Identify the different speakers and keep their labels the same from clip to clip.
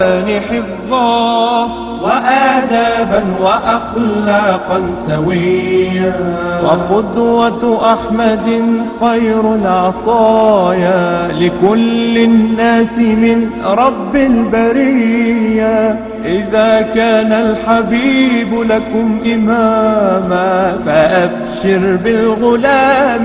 Speaker 1: حفظا وآدابا وأخلاقا سويا وقدوة أحمد خير العطايا لكل الناس من رب البرية إذا كان الحبيب لكم إماما فأبشر بالغلام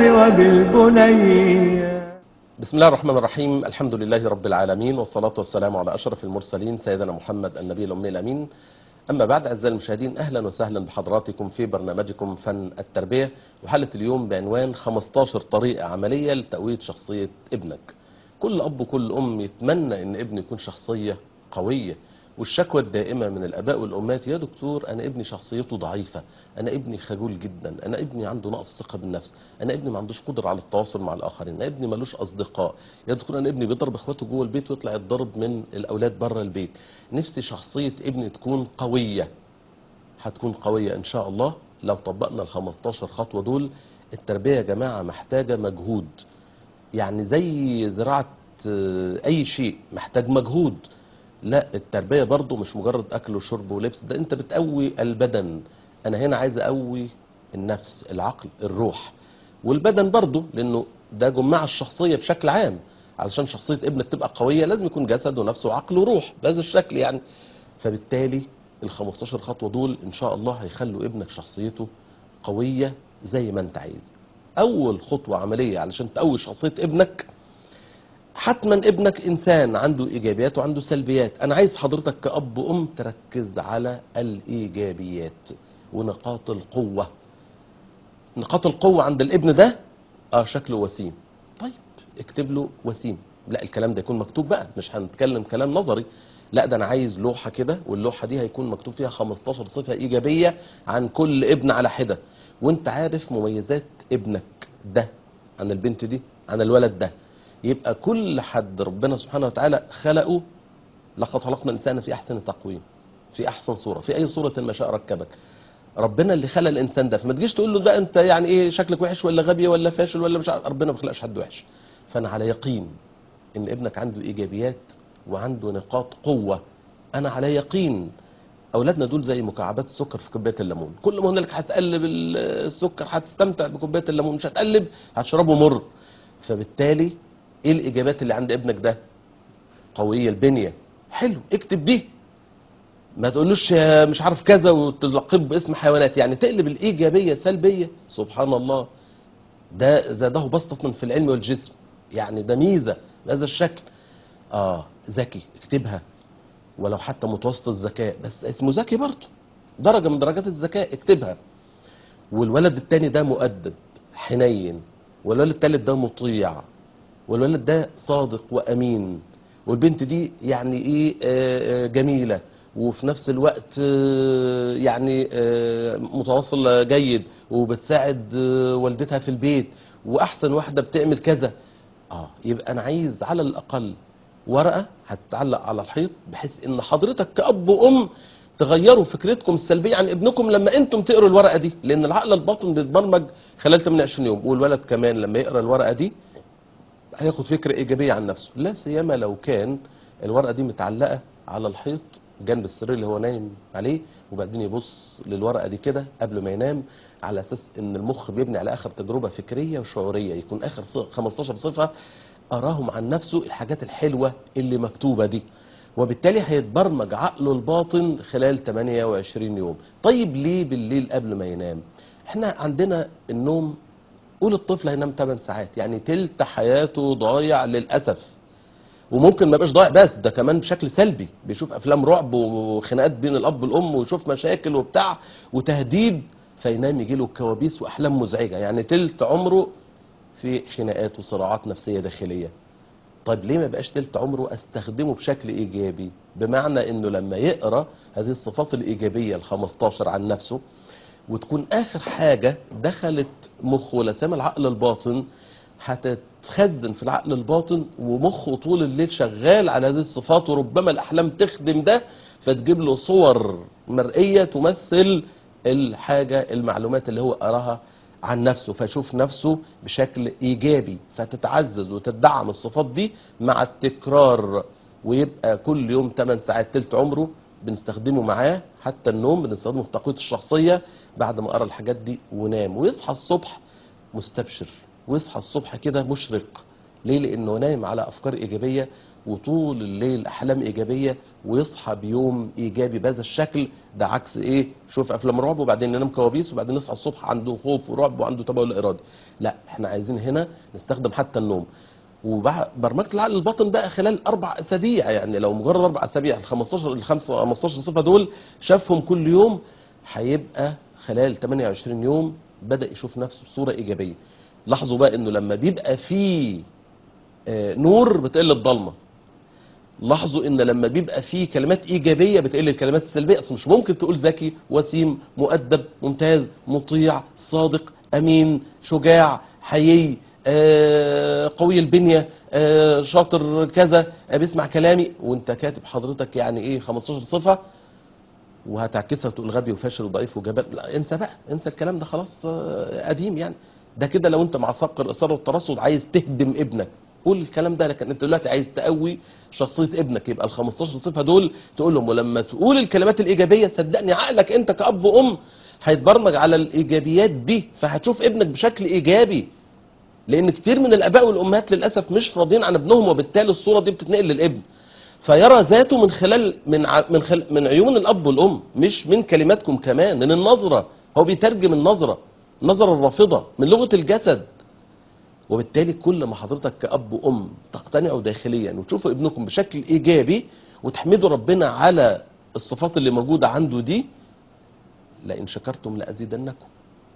Speaker 1: وبالبنية
Speaker 2: بسم الله الرحمن الرحيم الحمد لله رب العالمين والصلاة والسلام على أشرف المرسلين سيدنا محمد النبي الأمي الأمين أما بعد أعزائي المشاهدين أهلا وسهلا بحضراتكم في برنامجكم فن التربية وحلقة اليوم بعنوان 15 طريقة عملية لتقوية شخصية ابنك كل أب وكل أم يتمنى أن ابنه يكون شخصية قوية والشكوى الدائمة من الآباء والأمهات يا دكتور أنا ابني شخصيته ضعيفة أنا ابني خجول جدا أنا ابني عنده نقص ثقة بالنفس أنا ابني ما عندوش قدرة على التواصل مع الآخرين أنا ابني ملوش أصدقاء يا دكتور أنا ابني بيضرب إخواته جوه البيت ويطلع يتضرب من الأولاد بره البيت نفسي شخصية ابني تكون قوية هتكون قوية إن شاء الله لو طبقنا ال 15 خطوة دول التربية يا جماعة محتاجة مجهود يعني زي زراعة آه، أي شيء محتاج مجهود لا التربية برضو مش مجرد أكل وشرب ولبس ده أنت بتقوي البدن أنا هنا عايز أقوي النفس العقل الروح والبدن برضو لأنه ده جماع الشخصية بشكل عام علشان شخصية ابنك تبقى قوية لازم يكون جسد ونفس وعقل وروح بهذا الشكل يعني فبالتالي ال 15 خطوة دول إن شاء الله هيخلوا ابنك شخصيته قوية زي ما أنت عايز أول خطوة عملية علشان تقوي شخصية ابنك حتما ابنك انسان عنده ايجابيات وعنده سلبيات انا عايز حضرتك كاب وام تركز على الايجابيات ونقاط القوه نقاط القوه عند الابن ده اه شكله وسيم طيب اكتب له وسيم لا الكلام ده يكون مكتوب بقى مش هنتكلم كلام نظري لا ده انا عايز لوحه كده واللوحه دي هيكون مكتوب فيها 15 صفه ايجابيه عن كل ابن على حده وانت عارف مميزات ابنك ده عن البنت دي عن الولد ده يبقى كل حد ربنا سبحانه وتعالى خلقه لقد خلقنا الانسان في احسن تقويم في احسن صوره في اي صوره ما شاء ركبك ربنا اللي خلق الانسان ده فما تجيش تقول له بقى انت يعني ايه شكلك وحش ولا غبي ولا فاشل ولا مش عارف ربنا ما خلقش حد وحش فانا على يقين ان ابنك عنده ايجابيات وعنده نقاط قوه انا على يقين اولادنا دول زي مكعبات السكر في كوبايه الليمون كل ما هنالك هتقلب السكر هتستمتع بكوبايه الليمون مش هتقلب هتشربه مر فبالتالي ايه الاجابات اللي عند ابنك ده قويه البنيه حلو اكتب دي ما تقولوش آه، مش عارف كذا وتلقب باسم حيوانات يعني تقلب الايجابيه سلبيه سبحان الله ده زاده بسطه في العلم والجسم يعني ده ميزه بهذا الشكل اه ذكي اكتبها ولو حتى متوسط الذكاء بس اسمه ذكي برضه درجه من درجات الذكاء اكتبها والولد التاني ده مؤدب حنين والولد التالت ده مطيع والولد ده صادق وامين والبنت دي يعني ايه آه، آه، جميله وفي نفس الوقت آه، يعني آه، متواصل جيد وبتساعد آه، والدتها في البيت واحسن واحده بتعمل كذا اه يبقى انا عايز على الاقل ورقه هتتعلق على الحيط بحيث ان حضرتك كاب وام تغيروا فكرتكم السلبيه عن ابنكم لما انتم تقروا الورقه دي لان العقل الباطن بيتبرمج خلال 28 يوم والولد كمان لما يقرا الورقه دي هياخد فكره ايجابيه عن نفسه لا سيما لو كان الورقه دي متعلقه على الحيط جنب السرير اللي هو نايم عليه وبعدين يبص للورقه دي كده قبل ما ينام على اساس ان المخ بيبني على اخر تجربه فكريه وشعوريه يكون اخر ص- 15 صفه اراهم عن نفسه الحاجات الحلوه اللي مكتوبه دي وبالتالي هيتبرمج عقله الباطن خلال 28 يوم طيب ليه بالليل قبل ما ينام احنا عندنا النوم قول الطفل هينام 8 ساعات يعني تلت حياته ضايع للاسف وممكن ما يبقاش ضايع بس ده كمان بشكل سلبي بيشوف افلام رعب وخناقات بين الاب والام ويشوف مشاكل وبتاع وتهديد فينام يجي له كوابيس واحلام مزعجه يعني تلت عمره في خناقات وصراعات نفسيه داخليه طيب ليه ما بقاش تلت عمره استخدمه بشكل ايجابي بمعنى انه لما يقرا هذه الصفات الايجابيه ال 15 عن نفسه وتكون اخر حاجه دخلت مخه ولا سام العقل الباطن هتتخزن في العقل الباطن ومخه طول الليل شغال على هذه الصفات وربما الاحلام تخدم ده فتجيب له صور مرئيه تمثل الحاجه المعلومات اللي هو قراها عن نفسه فيشوف نفسه بشكل ايجابي فتتعزز وتدعم الصفات دي مع التكرار ويبقى كل يوم 8 ساعات تلت عمره بنستخدمه معاه حتى النوم بنستخدمه في تقويه الشخصيه بعد ما قرا الحاجات دي ونام ويصحى الصبح مستبشر ويصحى الصبح كده مشرق ليه لانه نايم على افكار ايجابيه وطول الليل احلام ايجابيه ويصحى بيوم ايجابي بهذا الشكل ده عكس ايه شوف افلام رعب وبعدين ينام كوابيس وبعدين يصحى الصبح عنده خوف ورعب وعنده تبول ارادي لا احنا عايزين هنا نستخدم حتى النوم وبرمجه العقل الباطن بقى خلال اربع اسابيع يعني لو مجرد اربع اسابيع ال 15 ال 15 صفه دول شافهم كل يوم هيبقى خلال 28 يوم بدا يشوف نفسه بصوره ايجابيه لاحظوا بقى انه لما بيبقى فيه آه، نور بتقل الضلمه لاحظوا ان لما بيبقى فيه كلمات ايجابيه بتقل الكلمات السلبيه اصل مش ممكن تقول ذكي وسيم مؤدب ممتاز مطيع صادق امين شجاع حيي آه، قوي البنيه آه، شاطر كذا آه، بيسمع كلامي وانت كاتب حضرتك يعني ايه 15 صفه وهتعكسها وتقول غبي وفاشل وضعيف وجبان لا انسى بقى انسى الكلام ده خلاص آه، قديم يعني ده كده لو انت مع سبق الاصرار والترصد عايز تهدم ابنك قول الكلام ده لكن انت دلوقتي عايز تقوي شخصيه ابنك يبقى ال 15 صفه دول تقول لهم ولما تقول الكلمات الايجابيه صدقني عقلك انت كاب وام هيتبرمج على الايجابيات دي فهتشوف ابنك بشكل ايجابي لان كتير من الاباء والامهات للاسف مش راضيين عن ابنهم وبالتالي الصوره دي بتتنقل للابن فيرى ذاته من خلال من ع- من خل من عيون الاب والام مش من كلماتكم كمان من النظره هو بيترجم النظره النظره الرافضه من لغه الجسد وبالتالي كل ما حضرتك كأب وأم تقتنعوا داخليا وتشوفوا ابنكم بشكل إيجابي وتحمدوا ربنا على الصفات اللي موجودة عنده دي لئن شكرتم لأزيدنكم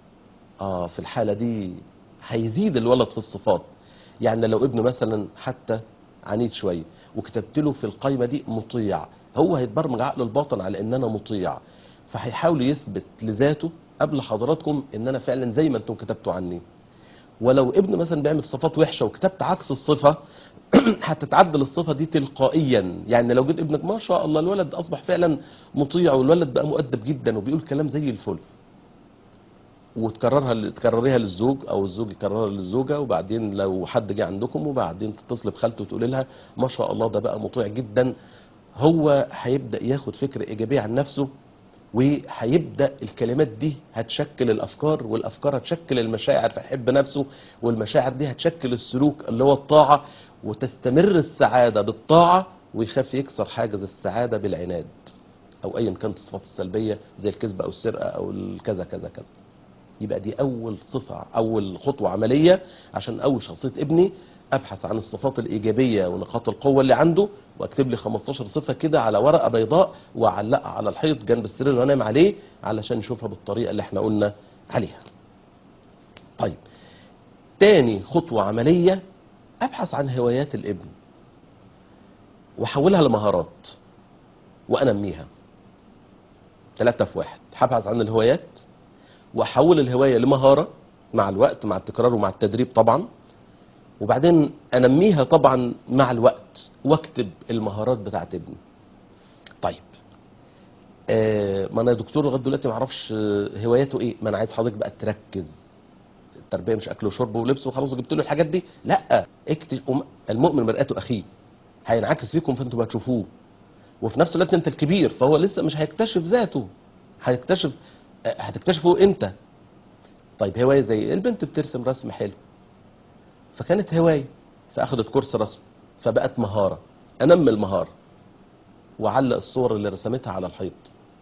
Speaker 2: آه في الحالة دي هيزيد الولد في الصفات يعني لو ابنه مثلا حتى عنيد شوية وكتبت له في القايمة دي مطيع هو هيتبرمج عقله الباطن على ان انا مطيع فهيحاول يثبت لذاته قبل حضراتكم ان انا فعلا زي ما انتم كتبتوا عني ولو ابن مثلا بيعمل صفات وحشه وكتبت عكس الصفه هتتعدل الصفه دي تلقائيا يعني لو جيت ابنك ما شاء الله الولد اصبح فعلا مطيع والولد بقى مؤدب جدا وبيقول كلام زي الفل وتكررها تكرريها للزوج او الزوج يكررها للزوجه وبعدين لو حد جه عندكم وبعدين تتصل بخالته وتقولي لها ما شاء الله ده بقى مطيع جدا هو هيبدا ياخد فكره ايجابيه عن نفسه وهيبدا الكلمات دي هتشكل الافكار والافكار هتشكل المشاعر فيحب نفسه والمشاعر دي هتشكل السلوك اللي هو الطاعه وتستمر السعاده بالطاعه ويخاف يكسر حاجز السعاده بالعناد او ايا كانت الصفات السلبيه زي الكذب او السرقه او الكذا كذا كذا يبقى دي اول صفه اول خطوه عمليه عشان اول شخصيه ابني ابحث عن الصفات الايجابيه ونقاط القوه اللي عنده واكتب لي 15 صفه كده على ورقه بيضاء واعلقها على الحيط جنب السرير وانام عليه علشان نشوفها بالطريقه اللي احنا قلنا عليها طيب تاني خطوه عمليه ابحث عن هوايات الابن واحولها لمهارات وانميها ثلاثة في واحد هبحث عن الهوايات واحول الهوايه لمهاره مع الوقت مع التكرار ومع التدريب طبعا وبعدين انميها طبعا مع الوقت واكتب المهارات بتاعت ابني طيب آه ما انا يا دكتور لغايه دلوقتي ما اعرفش آه، هواياته ايه ما انا عايز حضرتك بقى تركز التربيه مش اكل وشرب ولبس وخلاص جبت له الحاجات دي لا اكتش وم- المؤمن مرآة اخيه هينعكس فيكم فانتوا بقى تشوفوه وفي نفس الوقت انت الكبير فهو لسه مش هيكتشف ذاته هيكتشف آه، هتكتشفه انت طيب هوايه زي إيه؟ البنت بترسم رسم حلو فكانت هوايه فاخدت كورس رسم فبقت مهاره انمي المهاره وعلق الصور اللي رسمتها على الحيط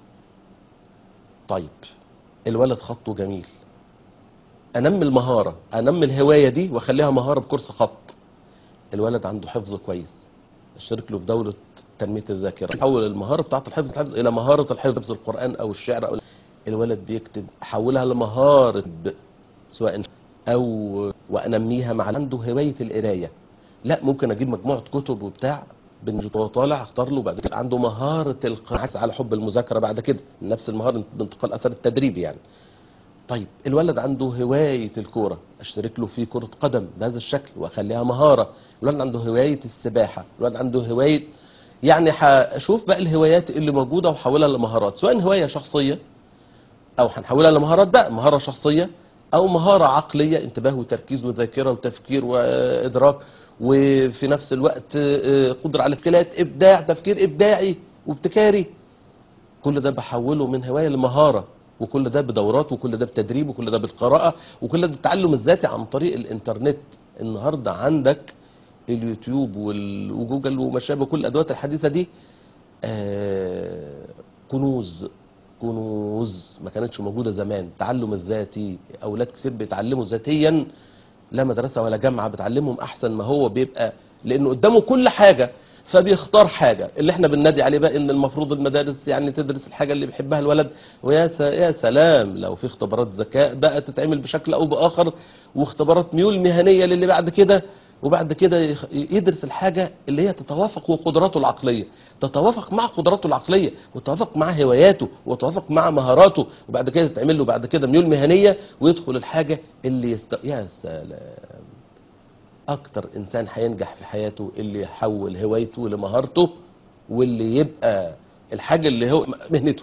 Speaker 2: طيب الولد خطه جميل انمي المهاره انمي الهوايه دي واخليها مهاره بكورس خط الولد عنده حفظ كويس اشترك له في دوره تنميه الذاكره حول المهاره بتاعه الحفظ الحفظ الى مهاره الحفظ القران او الشعر او الولد بيكتب حولها لمهاره ب- سواء او وانميها مع عنده هوايه القرايه لا ممكن اجيب مجموعه كتب وبتاع بنجي وهو طالع اختار له بعد كده عنده مهاره القراءه على حب المذاكره بعد كده نفس المهاره بانتقال اثر التدريب يعني طيب الولد عنده هواية الكورة اشترك له في كرة قدم بهذا الشكل واخليها مهارة الولد عنده هواية السباحة الولد عنده هواية يعني هشوف بقى الهوايات اللي موجودة وحولها لمهارات سواء هواية شخصية او هنحولها لمهارات بقى مهارة شخصية او مهارة عقلية انتباه وتركيز وذاكرة وتفكير وادراك وفي نفس الوقت آه، قدرة على الكلات ابداع تفكير ابداعي وابتكاري كل ده بحوله من هواية لمهارة وكل ده بدورات وكل ده بتدريب وكل ده بالقراءة وكل ده بالتعلم الذاتي عن طريق الانترنت النهاردة عندك اليوتيوب وال- وجوجل وما شابه كل الادوات الحديثة دي آه، كنوز كنوز ما كانتش موجودة زمان التعلم الذاتي اولاد كتير بيتعلموا ذاتيا لا مدرسة ولا جامعة بتعلمهم احسن ما هو بيبقى لانه قدامه كل حاجة فبيختار حاجة اللي احنا بننادي عليه بقى ان المفروض المدارس يعني تدرس الحاجة اللي بيحبها الولد ويا س... يا سلام لو في اختبارات ذكاء بقى تتعمل بشكل او باخر واختبارات ميول مهنية للي بعد كده وبعد كده يخ- يدرس الحاجة اللي هي تتوافق وقدراته العقلية تتوافق مع قدراته العقلية وتتوافق مع هواياته وتتوافق مع مهاراته وبعد كده تتعمل له بعد كده ميول مهنية ويدخل الحاجة اللي يست... يا سلام اكتر انسان هينجح في حياته اللي يحول هوايته لمهارته واللي يبقى الحاجة اللي هو مهنته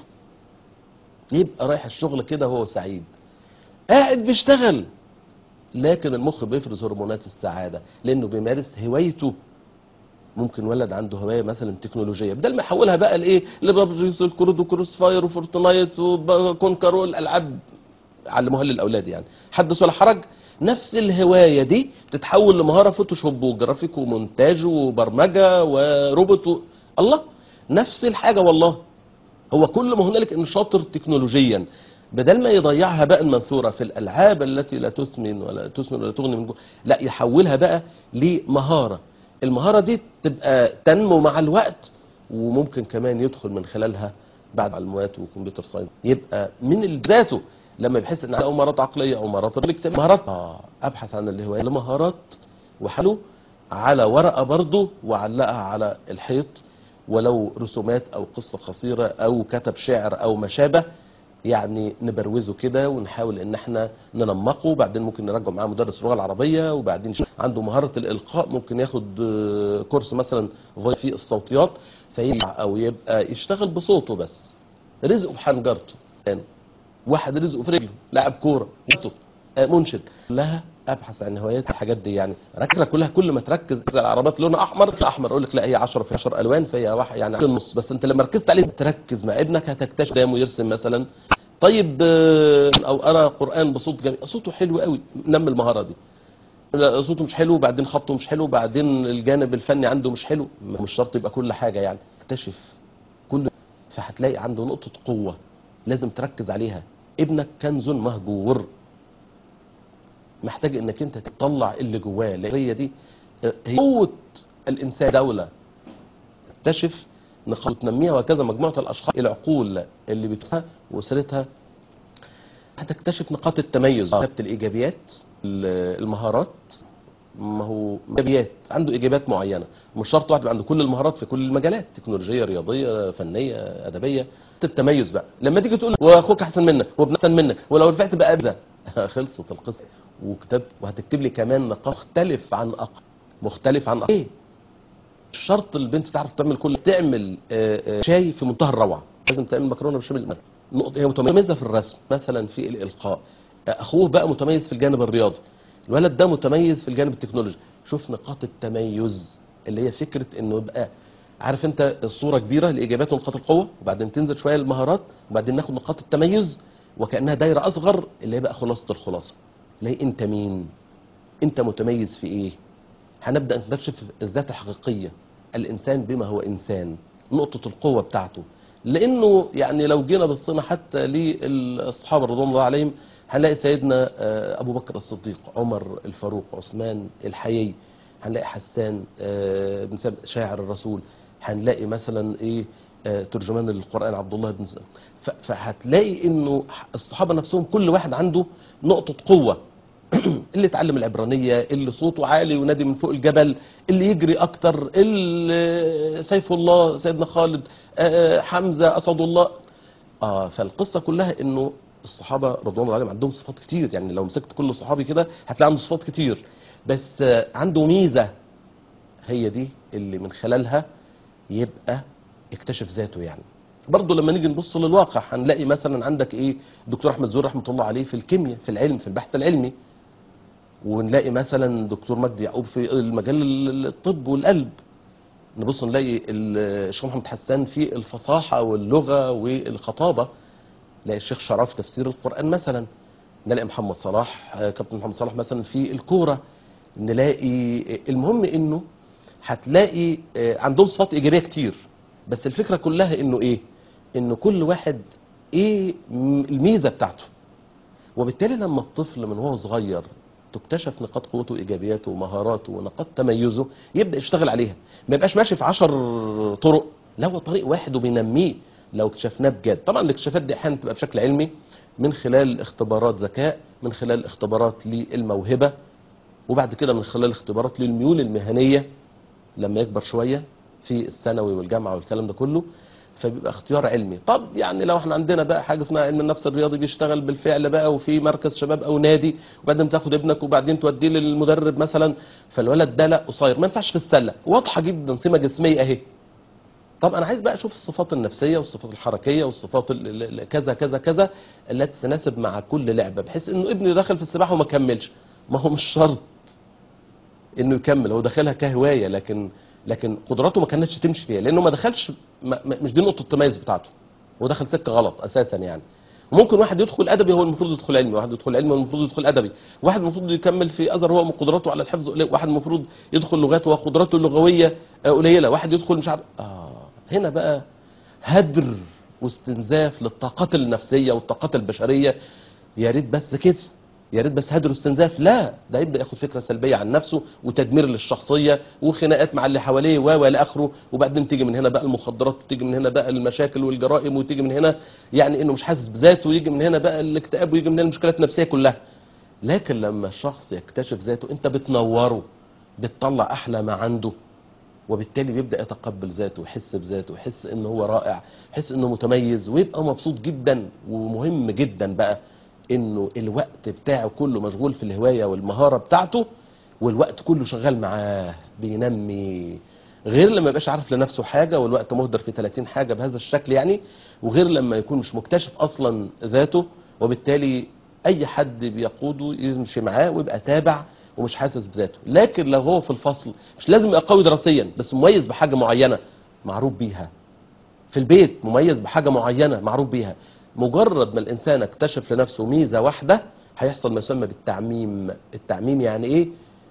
Speaker 2: يبقى رايح الشغل كده وهو سعيد قاعد بيشتغل لكن المخ بيفرز هرمونات السعادة لانه بيمارس هوايته ممكن ولد عنده هوايه مثلا تكنولوجيه بدل ما يحولها بقى لايه لبابجي سيلكرود وكروس فاير وفورتنايت وكونكر والالعاب علموها للاولاد يعني حدث ولا حرج نفس الهوايه دي تتحول لمهاره فوتوشوب وجرافيك ومونتاج وبرمجه وروبوت و... الله نفس الحاجه والله هو كل ما هنالك انه شاطر تكنولوجيا بدل ما يضيعها بقى المنثوره في الالعاب التي لا تثمن ولا تثمن ولا تغني من جوع لا يحولها بقى لمهاره المهاره دي تبقى تنمو مع الوقت وممكن كمان يدخل من خلالها بعد علومات وكمبيوتر ساينس يبقى من ذاته لما بيحس ان عنده مهارات عقليه او مهارات اجتماعيه مهارات اه ابحث عن الهوايه لمهارات وحلو على ورقه برضه وعلقها على الحيط ولو رسومات او قصه قصيره او كتب شعر او ما شابه يعني نبروزه كده ونحاول ان احنا ننمقه وبعدين ممكن نراجعه معاه مدرس اللغه العربيه وبعدين نشوف عنده مهاره الالقاء ممكن ياخد آه، كورس مثلا فوي- في الصوتيات فيبقى او يبقى يشتغل بصوته بس رزقه بحنجرته يعني واحد رزقه في رجله لاعب كوره وقته، آه، منشد لها ابحث عن هوايات الحاجات دي يعني ركزه كلها كل ما تركز على العربات لونها احمر لا احمر اقول لك لا هي 10 في 10 الوان فهي واحد يعني النص بس انت لما ركزت عليه تركز مع ابنك هتكتشف قدامه يرسم مثلا طيب آه، او ارى قران بصوت جميل صوته حلو قوي نمي المهاره دي لا صوته مش حلو وبعدين خطه مش حلو وبعدين الجانب الفني عنده مش حلو مش شرط يبقى كل حاجه يعني اكتشف كل فهتلاقي عنده نقطه قوه لازم تركز عليها ابنك كنز مهجور محتاج انك انت تطلع اللي جواه لأن هي دي آه، هي قوه الانسان دوله تكتشف نقاط تنميها وهكذا مجموعه الاشخاص العقول اللي بتوسها واسرتها هتكتشف نقاط التميز كتابه الايجابيات ال- المهارات ما هو ايجابيات عنده ايجابيات معينه مش شرط واحد يبقى عنده كل المهارات في كل المجالات تكنولوجيه رياضيه فنيه ادبيه التميز بقى لما تيجي تقول واخوك احسن منك وابن احسن منك ولو رفعت بقى ابدا خلصت القصه وكتب وهتكتب لي كمان نقاط مختلف عن أق... مختلف عن أق... ايه مش شرط البنت تعرف تعمل كل تعمل آه، آه، شاي في منتهى الروعه لازم تعمل مكرونه بشاميل نقطه هي متميزه في الرسم مثلا في الالقاء آه، اخوه بقى متميز في الجانب الرياضي الولد ده متميز في الجانب التكنولوجي شوف نقاط التميز اللي هي فكره انه يبقى عارف انت الصوره كبيره لاجابات ونقاط القوه وبعدين تنزل شويه المهارات وبعدين ناخد نقاط التميز وكانها دايره اصغر اللي هي بقى خلاصه الخلاصه اللي هي انت مين انت متميز في ايه هنبدا نكتشف الذات الحقيقيه الانسان بما هو انسان نقطه القوه بتاعته لانه يعني لو جينا بصينا حتى للصحابه رضوان الله عليهم هنلاقي سيدنا آه، ابو بكر الصديق عمر الفاروق عثمان الحيي هنلاقي حسان آه، بن ثابت شاعر الرسول هنلاقي مثلا ايه آه، ترجمان القران عبد الله بن س- ف- فهتلاقي انه الصحابه نفسهم كل واحد عنده نقطه قوه اللي اتعلم العبرانية اللي صوته عالي ونادي من فوق الجبل اللي يجري اكتر اللي سيف الله سيدنا خالد آه، حمزة اسد الله اه فالقصة كلها انه الصحابة رضوان الله عليهم عندهم صفات كتير يعني لو مسكت كل صحابي كده هتلاقي عنده صفات كتير بس آه، عنده ميزة هي دي اللي من خلالها يبقى يكتشف ذاته يعني برضه لما نيجي نبص للواقع هنلاقي مثلا عندك ايه دكتور احمد زويل رحمه الله عليه في الكيمياء في العلم في البحث العلمي ونلاقي مثلا دكتور مجدي يعقوب في المجال الطب والقلب نبص نلاقي ال- الشيخ محمد حسان في الفصاحة واللغة والخطابة نلاقي الشيخ شرف تفسير القرآن مثلا نلاقي محمد صلاح آه، كابتن محمد صلاح مثلا في الكورة نلاقي المهم انه هتلاقي آه، عندهم صفات ايجابيه كتير بس الفكره كلها انه ايه انه كل واحد ايه م- الميزه بتاعته وبالتالي لما الطفل من وهو صغير تكتشف نقاط قوته وايجابياته ومهاراته ونقاط تميزه يبدا يشتغل عليها ما يبقاش ماشي في عشر طرق لا هو طريق واحد وبينميه لو اكتشفناه بجد طبعا الاكتشافات دي احيانا بتبقى بشكل علمي من خلال اختبارات ذكاء من خلال اختبارات للموهبه وبعد كده من خلال اختبارات للميول المهنيه لما يكبر شويه في الثانوي والجامعه والكلام ده كله فبيبقى اختيار علمي طب يعني لو احنا عندنا بقى حاجه اسمها علم النفس الرياضي بيشتغل بالفعل بقى وفي مركز شباب او نادي وبعدين تاخد ابنك وبعدين توديه للمدرب مثلا فالولد ده لا قصير ما ينفعش في السله واضحه جدا سمه جسميه اهي طب انا عايز بقى اشوف الصفات النفسيه والصفات الحركيه والصفات ال- ال- ال- كذا كذا كذا التي تتناسب مع كل لعبه بحيث انه ابني دخل في السباحه وما كملش ما هو مش شرط انه يكمل هو داخلها كهوايه لكن لكن قدراته ما كانتش تمشي فيها لانه ما دخلش ما ما- مش دي نقطه التميز بتاعته هو دخل سكه غلط اساسا يعني وممكن واحد يدخل ادبي هو المفروض يدخل علمي واحد يدخل علمي هو المفروض يدخل ادبي واحد المفروض يكمل في ازهر هو قدراته على الحفظ قليل واحد المفروض يدخل لغات وقدراته اللغويه آه، قليله واحد يدخل مش عارف اه هنا بقى هدر واستنزاف للطاقات النفسيه والطاقات البشريه يا ريت بس كده يا ريت بس هدر واستنزاف لا ده يبدا ياخد فكره سلبيه عن نفسه وتدمير للشخصيه وخناقات مع اللي حواليه و الى اخره وبعدين تيجي من هنا بقى المخدرات وتيجي من هنا بقى المشاكل والجرائم وتيجي من هنا يعني انه مش حاسس بذاته ويجي من هنا بقى الاكتئاب ويجي من هنا المشكلات النفسيه كلها لكن لما الشخص يكتشف ذاته انت بتنوره بتطلع احلى ما عنده وبالتالي بيبدا يتقبل ذاته ويحس بذاته ويحس ان هو رائع يحس انه متميز ويبقى مبسوط جدا ومهم جدا بقى انه الوقت بتاعه كله مشغول في الهوايه والمهاره بتاعته والوقت كله شغال معاه بينمي غير لما يبقاش عارف لنفسه حاجه والوقت مهدر في 30 حاجه بهذا الشكل يعني وغير لما يكون مش مكتشف اصلا ذاته وبالتالي اي حد بيقوده يمشي معاه ويبقى تابع ومش حاسس بذاته لكن لو هو في الفصل مش لازم يبقى قوي دراسيا بس مميز بحاجه معينه معروف بيها في البيت مميز بحاجه معينه معروف بيها مجرد ما الانسان اكتشف لنفسه ميزه واحده هيحصل ما يسمى بالتعميم التعميم يعني ايه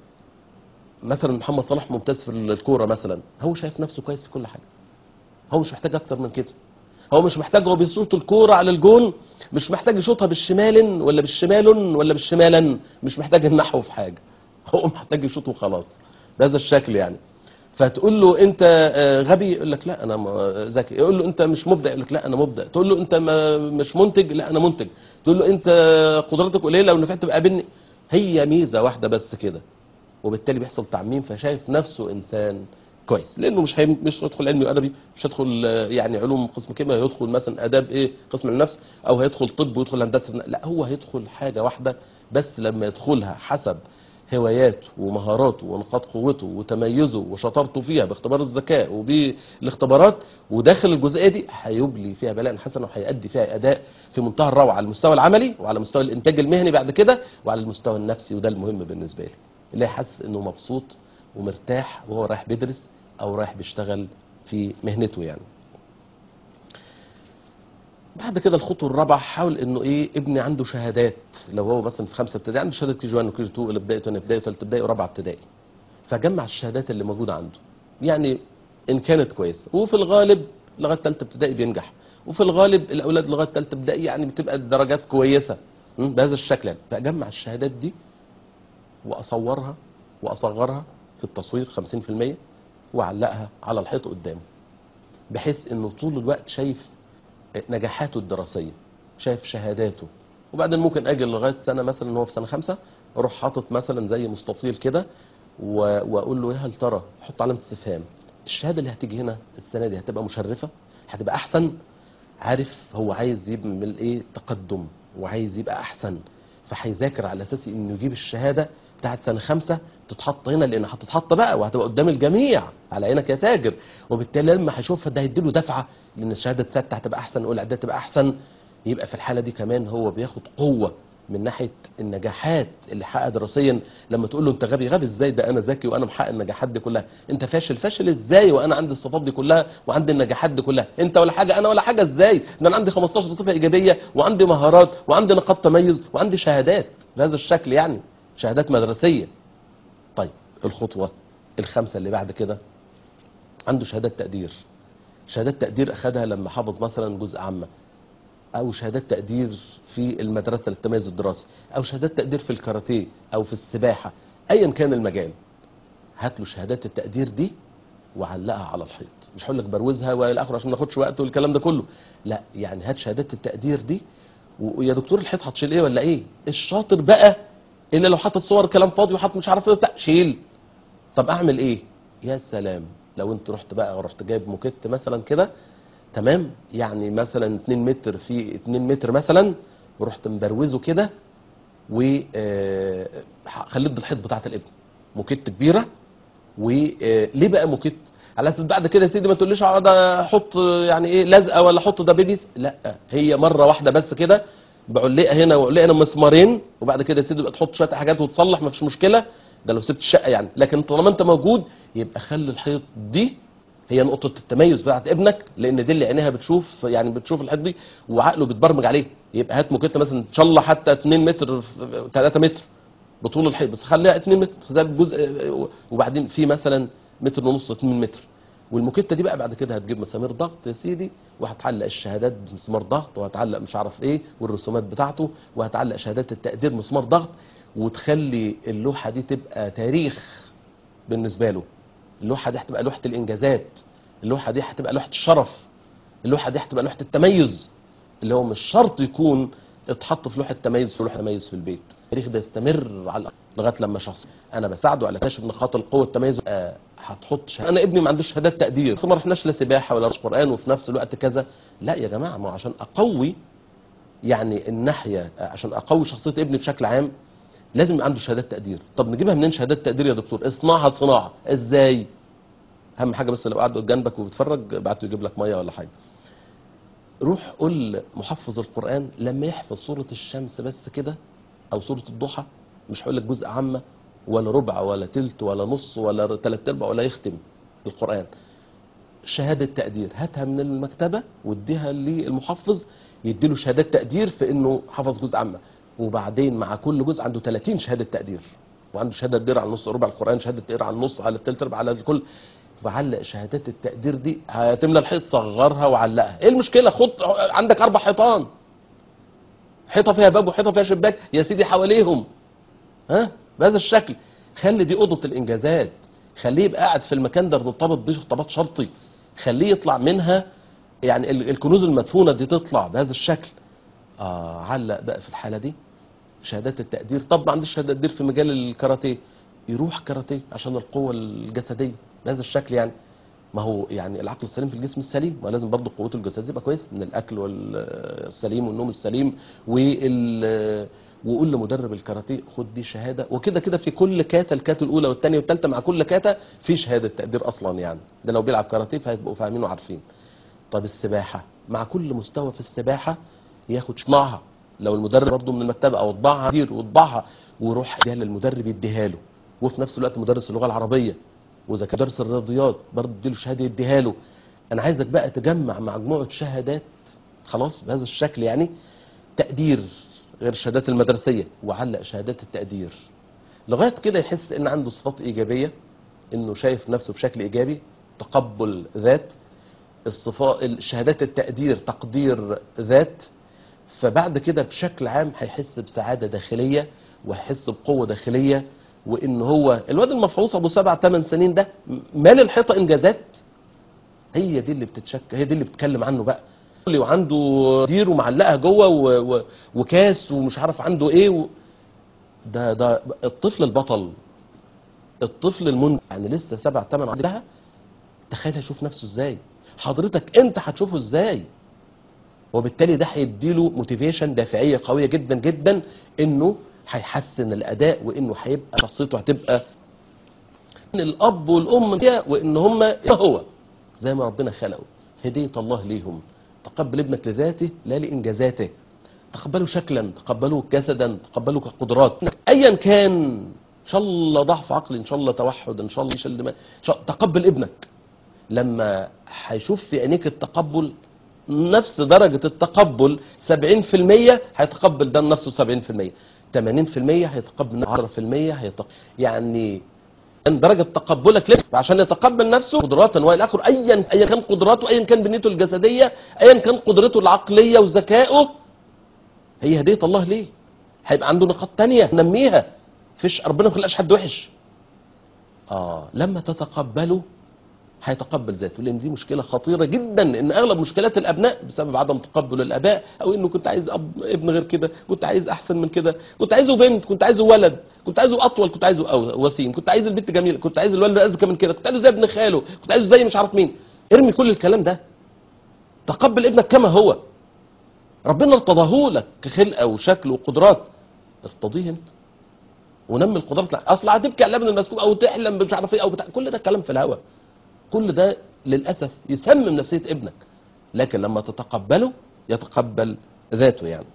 Speaker 2: مثلا محمد صلاح ممتاز في الكوره مثلا هو شايف نفسه كويس في كل حاجه هو مش محتاج اكتر من كده هو مش محتاج هو بيشوط الكوره على الجون مش محتاج يشوطها بالشمال ولا بالشمال ولا بالشمالا مش محتاج النحو في حاجه هو محتاج يشوط وخلاص بهذا الشكل يعني فتقول له انت آه، غبي يقول لك لا انا م- ذكي يقول له انت مش مبدع يقول لك لا انا مبدع تقول له انت ما مش منتج لا انا منتج تقول له انت قدراتك قليله ونفعت تبقى قابلني هي ميزه واحده بس كده وبالتالي بيحصل تعميم فشايف نفسه انسان كويس لانه مش هي... مش هيدخل علمي وادبي مش هيدخل آه، يعني علوم قسم كيمياء هيدخل مثلا اداب ايه قسم النفس او هيدخل طب ويدخل هندسه لا هو هيدخل حاجه واحده بس لما يدخلها حسب هواياته ومهاراته ونقاط قوته وتميزه وشطارته فيها باختبار الذكاء وبالاختبارات وداخل الجزئيه دي هيبلي فيها بلاء حسنا وهيأدي فيها اداء في منتهى الروعه على المستوى العملي وعلى مستوى الانتاج المهني بعد كده وعلى المستوى النفسي وده المهم بالنسبه لي اللي حاسس انه مبسوط ومرتاح وهو رايح بيدرس او رايح بيشتغل في مهنته يعني بعد كده الخطوه الرابعه حاول انه ايه ابني عنده شهادات لو هو مثلا في خمسه ابتدائي عنده شهاده كي جي 1 وكي جي 2 ولا ابتدائي وثاني ابتدائي وثالثه ابتدائي ورابعه ابتدائي فجمع الشهادات اللي موجوده عنده يعني ان كانت كويسه وفي الغالب لغايه ثالثه ابتدائي بينجح وفي الغالب الاولاد لغايه ثالثه ابتدائي يعني بتبقى الدرجات كويسه م? بهذا الشكل يعني فاجمع الشهادات دي واصورها واصغرها في التصوير 50% واعلقها على الحيط قدامه بحيث انه طول الوقت شايف نجاحاته الدراسيه شايف شهاداته وبعدين ممكن اجي لغايه سنه مثلا ان هو في سنه خمسه اروح حاطط مثلا زي مستطيل كده و- واقول له يا هل ترى حط علامه استفهام الشهاده اللي هتيجي هنا السنه دي هتبقى مشرفه هتبقى احسن عارف هو عايز يعمل ايه تقدم وعايز يبقى احسن فهيذاكر على اساس انه يجيب الشهاده بتاعت سنه خمسه تتحط هنا لان هتتحط بقى وهتبقى قدام الجميع على عينك يا تاجر وبالتالي لما هيشوفها ده هيديله دفعه لان الشهاده السادسه هتبقى احسن والاعداد تبقى احسن يبقى في الحاله دي كمان هو بياخد قوه من ناحيه النجاحات اللي حقق دراسيا لما تقول له انت غبي غبي ازاي ده انا ذكي وانا محقق النجاحات دي كلها انت فاشل فاشل ازاي وانا عندي الصفات دي كلها وعندي النجاحات دي كلها انت ولا حاجه انا ولا حاجه ازاي ده انا عندي 15 صفه ايجابيه وعندي مهارات وعندي نقاط تميز وعندي شهادات بهذا الشكل يعني شهادات مدرسيه طيب الخطوه الخامسه اللي بعد كده عنده شهادات تقدير شهادات تقدير اخذها لما حفظ مثلا جزء عامه او شهادات تقدير في المدرسه للتميز الدراسي او شهادات تقدير في الكاراتيه او في السباحه ايا كان المجال هات له شهادات التقدير دي وعلقها على الحيط مش هقول لك بروزها والى اخره عشان ما ناخدش وقت والكلام ده كله لا يعني هات شهادات التقدير دي و- ويا دكتور الحيط هتشيل ايه ولا ايه الشاطر بقى اللي لو حاطط صور كلام فاضي وحاطط مش عارف ايه بتاع شيل طب اعمل ايه يا سلام لو انت رحت بقى ورحت جايب موكيت مثلا كده تمام يعني مثلا 2 متر في 2 متر مثلا ورحت مبروزه كده وخليت ضد الحيط بتاعت الابن موكيت كبيره وليه بقى موكيت على اساس بعد كده يا سيدي ما تقوليش اقعد احط يعني ايه لزقه ولا احط ده بيبيس لا هي مره واحده بس كده بعلقه هنا وعلقه هنا مسمارين وبعد كده يا سيدي بقى تحط شويه حاجات وتصلح ما فيش مشكله ده لو سبت الشقه يعني لكن طالما انت موجود يبقى خلي الحيط دي هي نقطة التميز بتاعت ابنك لأن دي اللي عينيها بتشوف يعني بتشوف الحيط دي وعقله بيتبرمج عليه يبقى هات موكيت مثلا ان شاء الله حتى 2 متر 3 متر بطول الحيط بس خليها 2 متر زي الجزء وبعدين في مثلا متر ونص 2 متر والموكيته دي بقى بعد كده هتجيب مسامير ضغط يا سيدي وهتعلق الشهادات بمسمار ضغط وهتعلق مش عارف ايه والرسومات بتاعته وهتعلق شهادات التقدير مسمار ضغط وتخلي اللوحه دي تبقى تاريخ بالنسبه له اللوحه دي هتبقى لوحه الانجازات اللوحه دي هتبقى لوحه الشرف اللوحه دي هتبقى لوحه التميز اللي هو مش شرط يكون اتحط في لوحه تميز في لوحه تميز في البيت التاريخ ده يستمر على الأقل لغايه لما شخص انا بساعده على كشف نقاط القوه التميز آه، هتحط شه... انا ابني ما عندوش شهادات تقدير بس ما رحناش لا سباحه ولا قران وفي نفس الوقت كذا لا يا جماعه ما هو عشان اقوي يعني الناحيه آه، عشان اقوي شخصيه ابني بشكل عام لازم يبقى عنده شهادات تقدير طب نجيبها منين شهادات تقدير يا دكتور اصنعها صناعه ازاي اهم حاجه بس لو قاعد جنبك وبتفرج بعته يجيب لك ميه ولا حاجه روح قول محفظ القران لما يحفظ سوره الشمس بس كده او سوره الضحى مش هقول لك جزء عامه ولا ربع ولا تلت ولا نص ولا تلات ارباع ولا يختم القران شهاده تقدير هاتها من المكتبه واديها للمحفظ يديله شهادات تقدير في انه حفظ جزء عامه وبعدين مع كل جزء عنده 30 شهاده تقدير وعنده شهاده تقدير على نص ربع القران شهاده تقدير على النص على التلت ارباع على الكل فعلق شهادات التقدير دي هتملى الحيط صغرها وعلقها ايه المشكله خد عندك اربع حيطان حيطه فيها باب وحيطه فيها شباك يا سيدي حواليهم ها بهذا الشكل خلي دي اوضه الانجازات خليه يبقى قاعد في المكان ده مرتبط بيه ارتباط شرطي خليه يطلع منها يعني ال- الكنوز المدفونه دي تطلع بهذا الشكل اه علق بقى في الحاله دي شهادات التقدير طب ما عنديش شهاده تقدير في مجال الكاراتيه يروح كاراتيه عشان القوه الجسديه بهذا الشكل يعني ما هو يعني العقل السليم في الجسم السليم ما لازم برضه قوته الجسديه تبقى كويسه من الاكل والسليم والنوم السليم وال وقول لمدرب الكاراتيه خد دي شهاده وكده كده في كل كاتا الكاتا الاولى والثانيه والثالثه مع كل كاتا في شهاده تقدير اصلا يعني ده لو بيلعب كاراتيه فهيبقوا فاهمين وعارفين طب السباحه مع كل مستوى في السباحه ياخد معها لو المدرب برضه من المكتبه او اطبعها كتير واطبعها وروح اديها للمدرب يديها له وفي نفس الوقت مدرس اللغه العربيه واذا كان درس الرياضيات برضه اديله شهاده يديها له انا عايزك بقى تجمع مجموعه شهادات خلاص بهذا الشكل يعني تقدير غير الشهادات المدرسيه وعلق شهادات التقدير لغايه كده يحس ان عنده صفات ايجابيه انه شايف نفسه بشكل ايجابي تقبل ذات الصفات شهادات التقدير تقدير ذات فبعد كده بشكل عام هيحس بسعاده داخليه وهيحس بقوه داخليه وان هو الواد المفعوص ابو سبع ثمان سنين ده مال الحيطه انجازات هي دي اللي بتتشك هي دي اللي بتتكلم عنه بقى اللي وعنده دير ومعلقها جوه و... و... وكاس ومش عارف عنده ايه و... ده ده الطفل البطل الطفل المنتج يعني لسه سبع ثمان عندها تخيل هيشوف نفسه ازاي حضرتك انت هتشوفه ازاي وبالتالي ده هيديله موتيفيشن دافعيه قويه جدا جدا انه هيحسن الاداء وانه هيبقى شخصيته هتبقى ان الاب والام كده وان هم هو زي ما ربنا خلقه هديه الله ليهم تقبل ابنك لذاته لا لانجازاته تقبله شكلا تقبله جسدا تقبله كقدرات ايا كان ان شاء الله ضعف عقلي ان شاء الله توحد ان شاء الله شل دماغ إن شاء تقبل ابنك لما هيشوف في عينيك التقبل نفس درجة التقبل 70% هيتقبل ده نفسه 70% 80% هيتقبل 10% هيتقبل يعني ان درجة تقبلك لك عشان يتقبل نفسه قدراتا والى اخره ايا ايا كان قدراته ايا كان بنيته الجسدية ايا كان قدرته العقلية وذكائه هي هدية الله ليه هيبقى عنده نقاط تانية نميها فيش ربنا ما خلقش حد وحش اه لما تتقبله هيتقبل ذاته لان دي مشكله خطيره جدا ان اغلب مشكلات الابناء بسبب عدم تقبل الاباء او انه كنت عايز أب ابن غير كده كنت عايز احسن من كده كنت عايزه بنت كنت عايزه ولد كنت عايزه اطول كنت عايزه أو وسيم كنت عايز البنت جميله كنت عايز الولد اذكى من كده كنت عايزه زي ابن خاله كنت عايزه زي مش عارف مين ارمي كل الكلام ده تقبل ابنك كما هو ربنا ارتضاه لك كخلقه وشكل وقدرات ارتضيه انت ونمي القدرات لا اصل هتبكي على الابن المسكوب او تحلم مش عارف ايه او بتاع كل ده كلام في الهوا كل ده للاسف يسمم نفسيه ابنك لكن لما تتقبله يتقبل ذاته يعني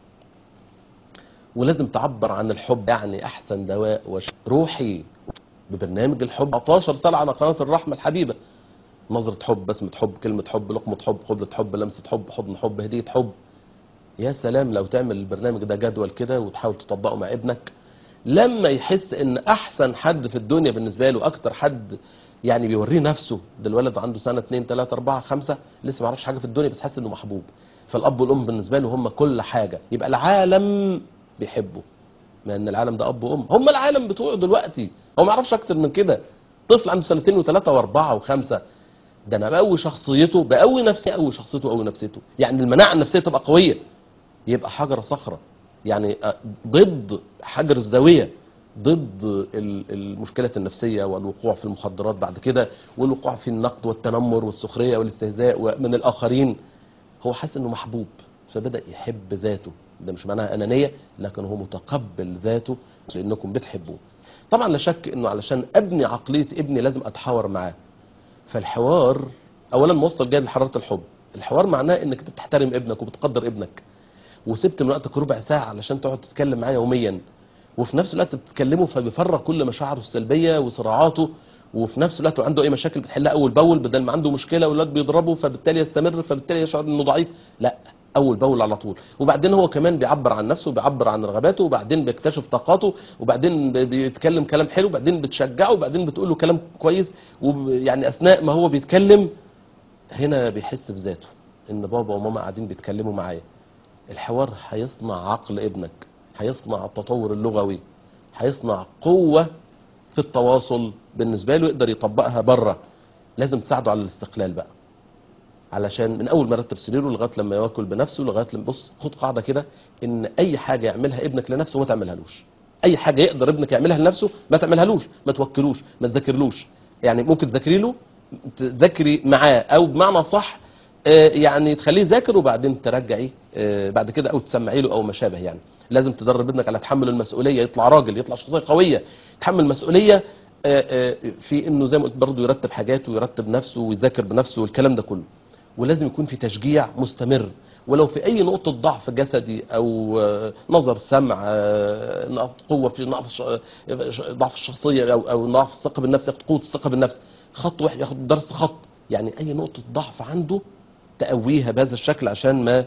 Speaker 2: ولازم تعبر عن الحب يعني احسن دواء وش روحي ببرنامج الحب 14 سنه على قناه الرحمه الحبيبه نظره حب بسمه حب كلمه حب لقمه حب قبله حب لمسه حب حضن حب هديه حب يا سلام لو تعمل البرنامج ده جدول كده وتحاول تطبقه مع ابنك لما يحس ان احسن حد في الدنيا بالنسبه له اكتر حد يعني بيوريه نفسه ده الولد عنده سنه 2 3 4 5 لسه ما يعرفش حاجه في الدنيا بس حاسس انه محبوب فالاب والام بالنسبه له هم كل حاجه يبقى العالم بيحبه ما ان العالم ده اب وام هم العالم بتوعه دلوقتي هو ما يعرفش اكتر من كده طفل عنده سنتين وثلاثه واربعه وخمسه ده انا بقوي شخصيته بقوي نفسي اقوي شخصيته اقوي نفسيته يعني المناعه النفسيه تبقى قويه يبقى حجره صخره يعني آه، ضد حجر الزاويه ضد ال- المشكلات النفسيه والوقوع في المخدرات بعد كده والوقوع في النقد والتنمر والسخريه والاستهزاء من الاخرين هو حاسس انه محبوب فبدا يحب ذاته ده مش معناها انانيه لكن هو متقبل ذاته لانكم بتحبوه طبعا لا شك انه علشان ابني عقليه ابني لازم اتحاور معاه فالحوار اولا موصل جاي لحراره الحب الحوار معناه انك انت بتحترم ابنك وبتقدر ابنك وسبت من وقتك ربع ساعه علشان تقعد تتكلم معاه يوميا وفي نفس الوقت بتتكلمه فبيفرغ كل مشاعره السلبيه وصراعاته وفي نفس الوقت لو عنده اي مشاكل بتحلها اول باول بدل ما عنده مشكله والولاد بيضربه فبالتالي يستمر فبالتالي يشعر انه ضعيف لا اول باول على طول وبعدين هو كمان بيعبر عن نفسه وبيعبر عن رغباته وبعدين بيكتشف طاقاته وبعدين بيتكلم كلام حلو وبعدين بتشجعه وبعدين بتقول له كلام كويس ويعني اثناء ما هو بيتكلم هنا بيحس بذاته ان بابا وماما قاعدين بيتكلموا معايا الحوار هيصنع عقل ابنك هيصنع التطور اللغوي هيصنع قوة في التواصل بالنسبة له يقدر يطبقها بره لازم تساعده على الاستقلال بقى علشان من اول ما يرتب سريره لغايه لما ياكل بنفسه لغايه لما بص خد قاعده كده ان اي حاجه يعملها ابنك لنفسه ما تعملهالوش اي حاجه يقدر ابنك يعملها لنفسه ما تعملهالوش ما توكلوش ما تذاكرلوش يعني ممكن تذاكري له تذاكري معاه او بمعنى صح آه، يعني تخليه يذاكر وبعدين ترجعي آه، بعد كده او تسمعي له او ما شابه يعني لازم تدرب ابنك على تحمل المسؤوليه يطلع راجل يطلع شخصيه قويه يتحمل مسؤوليه آه، آه، في انه زي ما قلت برضه يرتب حاجاته ويرتب نفسه ويذاكر بنفسه والكلام ده كله ولازم يكون في تشجيع مستمر ولو في اي نقطه ضعف جسدي او آه، نظر سمع آه، نقط قوه في نقص ش- آه، ضعف الشخصيه او او ضعف الثقه بالنفس ياخد قوه الثقه بالنفس خط واحد ياخد درس خط يعني اي نقطه ضعف عنده تقويها بهذا الشكل عشان ما آه،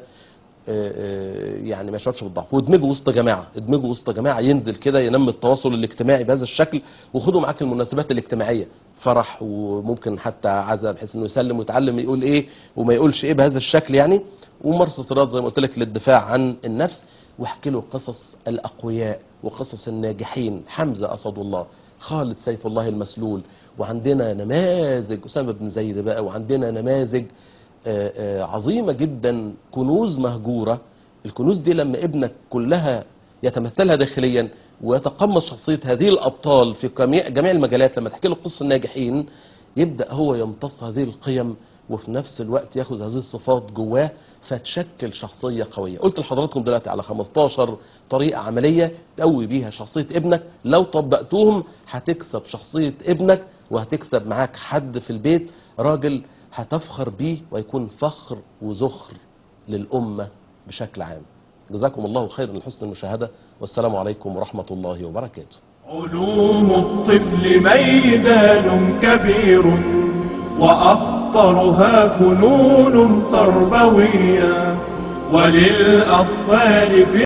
Speaker 2: آه، يعني ما يشعرش بالضعف وادمجه وسط جماعه ادمجه وسط جماعه ينزل كده ينمي التواصل الاجتماعي بهذا الشكل وخدوا معاك المناسبات الاجتماعيه فرح وممكن حتى عزاء بحيث انه يسلم ويتعلم يقول ايه وما يقولش ايه بهذا الشكل يعني وممارسه الرياضه زي ما قلت لك للدفاع عن النفس واحكي له قصص الاقوياء وقصص الناجحين حمزه اسد الله خالد سيف الله المسلول وعندنا نماذج اسامه بن زيد بقى وعندنا نماذج آه، آه، عظيمة جدا كنوز مهجورة الكنوز دي لما ابنك كلها يتمثلها داخليا ويتقمص شخصية هذه الأبطال في جميع جميع المجالات لما تحكي له قصة الناجحين يبدأ هو يمتص هذه القيم وفي نفس الوقت ياخذ هذه الصفات جواه فتشكل شخصية قوية قلت لحضراتكم دلوقتي على 15 طريقة عملية تقوي بيها شخصية ابنك لو طبقتوهم هتكسب شخصية ابنك وهتكسب معاك حد في البيت راجل هتفخر بيه ويكون فخر وزخر للأمة بشكل عام جزاكم الله خيرا لحسن المشاهدة والسلام عليكم ورحمة الله وبركاته
Speaker 1: علوم الطفل ميدان كبير وأخطرها فنون تربوية وللأطفال في